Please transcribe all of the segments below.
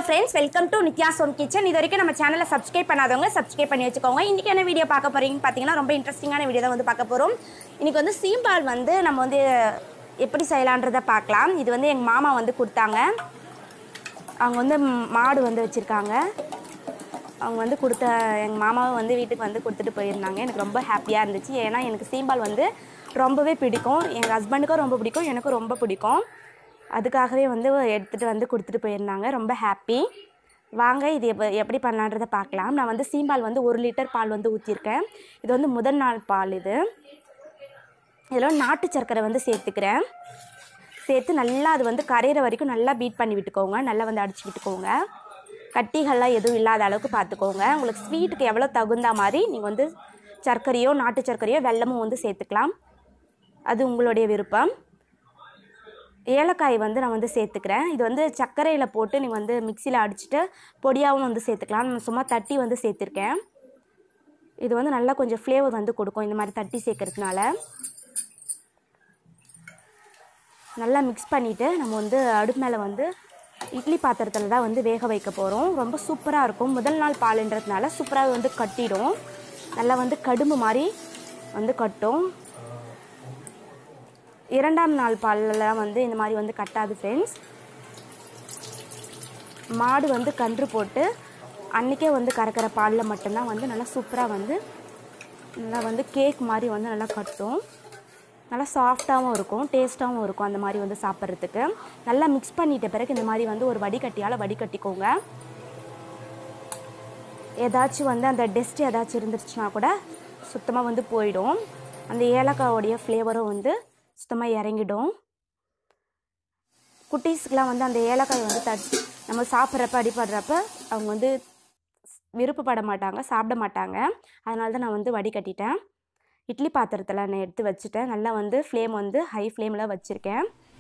friends welcome to Nithya Som kitchen இது வரைக்கும் நம்ம சேனலை சப்ஸ்கிரைப் பண்ணாதவங்க சப்ஸ்கிரைப் பண்ணி வச்சுக்கோங்க இன்றைக்கி என்ன வீடியோ பார்க்க போகிறீங்கன்னு பார்த்தீங்கன்னா ரொம்ப இன்ட்ரெஸ்டிங்கான வீடியோ தான் வந்து பார்க்க போகிறோம் இன்றைக்கி வந்து சீம்பால் வந்து நம்ம வந்து எப்படி செய்யலான்றதை பார்க்கலாம் இது வந்து எங்கள் மாமா வந்து கொடுத்தாங்க அவங்க வந்து ம், மாடு வந்து வச்சுருக்காங்க அவங்க வந்து கொடுத்த எங்கள் மாமாவை வந்து வீட்டுக்கு வந்து கொடுத்துட்டு போயிருந்தாங்க எனக்கு ரொம்ப ஹாப்பியாக இருந்துச்சு ஏன்னா எனக்கு சீம்பால் வந்து ரொம்பவே பிடிக்கும் எங்கள் ஹஸ்பண்டுக்கும் ரொம்ப பிடிக்கும் எனக்கும் ரொம்ப பிடிக்கும் அதுக்காகவே வந்து எடுத்துகிட்டு வந்து கொடுத்துட்டு போயிருந்தாங்க ரொம்ப ஹாப்பி வாங்க இது எப்ப எப்படி பண்ணலான்றதை பார்க்கலாம் நான் வந்து சீம்பால் வந்து ஒரு லிட்டர் பால் வந்து ஊற்றிருக்கேன் இது வந்து முதல் நாள் பால் இது இதில் வந்து நாட்டு சர்க்கரை வந்து சேர்த்துக்கிறேன் சேர்த்து நல்லா அது வந்து கரையிற வரைக்கும் நல்லா பீட் பண்ணி விட்டுக்கோங்க நல்லா வந்து அடிச்சு விட்டுக்கோங்க கட்டிகள்லாம் எதுவும் இல்லாத அளவுக்கு பார்த்துக்கோங்க உங்களுக்கு ஸ்வீட்டுக்கு எவ்வளோ தகுந்த மாதிரி நீங்கள் வந்து சர்க்கரையோ நாட்டு சர்க்கரையோ வெல்லமும் வந்து சேர்த்துக்கலாம் அது உங்களுடைய விருப்பம் ஏலக்காய் வந்து நான் வந்து சேர்த்துக்கிறேன் இது வந்து சர்க்கரையில் போட்டு நீங்கள் வந்து மிக்சியில் அடிச்சுட்டு பொடியாகவும் வந்து சேர்த்துக்கலாம் நான் சும்மா தட்டி வந்து சேர்த்துருக்கேன் இது வந்து நல்லா கொஞ்சம் ஃப்ளேவர் வந்து கொடுக்கும் இந்த மாதிரி தட்டி சேர்க்கறதுனால நல்லா மிக்ஸ் பண்ணிவிட்டு நம்ம வந்து அடுப்பு மேலே வந்து இட்லி பாத்திரத்தில் தான் வந்து வேக வைக்க போகிறோம் ரொம்ப சூப்பராக இருக்கும் முதல் நாள் பாலுன்றதுனால சூப்பராக வந்து கட்டிடும் நல்லா வந்து கடும்பு மாதிரி வந்து கட்டும் இரண்டாம் நாள் பால்லாம் வந்து இந்த மாதிரி வந்து கட்டாது ஃப்ரெண்ட்ஸ் மாடு வந்து கன்று போட்டு அன்றைக்கே வந்து கறக்கிற பாலில் மட்டும்தான் வந்து நல்லா சூப்பராக வந்து நல்லா வந்து கேக் மாதிரி வந்து நல்லா கட்டும் நல்லா சாஃப்டாகவும் இருக்கும் டேஸ்ட்டாகவும் இருக்கும் அந்த மாதிரி வந்து சாப்பிட்றதுக்கு நல்லா மிக்ஸ் பண்ணிட்ட பிறகு இந்த மாதிரி வந்து ஒரு வடிகட்டியால் வடிகட்டிக்கோங்க ஏதாச்சும் வந்து அந்த டெஸ்ட் ஏதாச்சும் இருந்துருச்சுன்னா கூட சுத்தமாக வந்து போயிடும் அந்த ஏலக்காவோடைய ஃப்ளேவரும் வந்து சுத்தமாக இறங்கிடும் குட்டீஸ்க்கெலாம் வந்து அந்த ஏலக்காய் வந்து தட் நம்ம சாப்பிட்றப்ப அடிபடுறப்ப அவங்க வந்து விருப்பப்பட மாட்டாங்க சாப்பிட மாட்டாங்க அதனால தான் நான் வந்து வடிகட்டிட்டேன் இட்லி பாத்திரத்தில் நான் எடுத்து வச்சுட்டேன் நல்லா வந்து ஃப்ளேம் வந்து ஹை ஃப்ளேமில் வச்சுருக்கேன்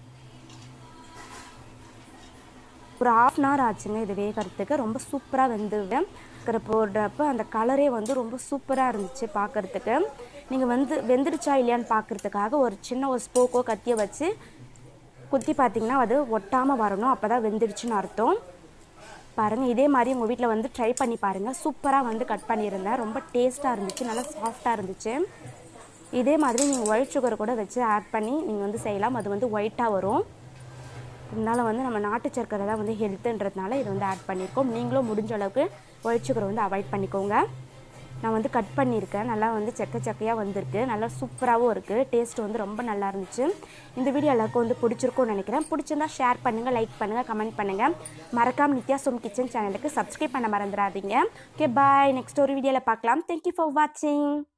ஒரு ஆஃப் அன் ஹவர் ஆச்சுங்க இது வேகிறதுக்கு ரொம்ப சூப்பராக வெந்துவிட்டேன் இருக்கிற போடுறப்ப அந்த கலரே வந்து ரொம்ப சூப்பராக இருந்துச்சு பார்க்குறதுக்கு நீங்கள் வந்து வெந்துடுச்சா இல்லையான்னு பார்க்குறதுக்காக ஒரு சின்ன ஒரு ஸ்போக்கோ கத்தியை வச்சு குத்தி பார்த்தீங்கன்னா அது ஒட்டாமல் வரணும் அப்போ தான் வெந்துடுச்சுன்னு அர்த்தம் பாருங்கள் இதே மாதிரி உங்கள் வீட்டில் வந்து ட்ரை பண்ணி பாருங்கள் சூப்பராக வந்து கட் பண்ணியிருந்தேன் ரொம்ப டேஸ்ட்டாக இருந்துச்சு நல்லா சாஃப்டாக இருந்துச்சு இதே மாதிரி நீங்கள் ஒயிட் சுகர் கூட வச்சு ஆட் பண்ணி நீங்கள் வந்து செய்யலாம் அது வந்து ஒயிட்டாக வரும் இதனால் வந்து நம்ம நாட்டு சர்க்கரை தான் வந்து ஹெல்த்துன்றதுனால இது வந்து ஆட் பண்ணியிருக்கோம் நீங்களும் முடிஞ்ச அளவுக்கு ஒயிட் சுகரை வந்து அவாய்ட் பண்ணிக்கோங்க நான் வந்து கட் பண்ணியிருக்கேன் நல்லா வந்து செக்க செக்கையாக வந்திருக்கு நல்லா சூப்பராகவும் இருக்குது டேஸ்ட் வந்து ரொம்ப நல்லா இருந்துச்சு இந்த வீடியோ எல்லாருக்கும் வந்து பிடிச்சிருக்கும்னு நினைக்கிறேன் பிடிச்சிருந்தா ஷேர் பண்ணுங்கள் லைக் பண்ணுங்கள் கமெண்ட் பண்ணுங்கள் மறக்காம நித்யா சோம் கிச்சன் சேனலுக்கு சப்ஸ்கிரைப் பண்ண மறந்துடாதீங்க ஓகே பாய் நெக்ஸ்ட் ஒரு வீடியோவில் பார்க்கலாம் தேங்க்யூ ஃபார் வாட்சிங்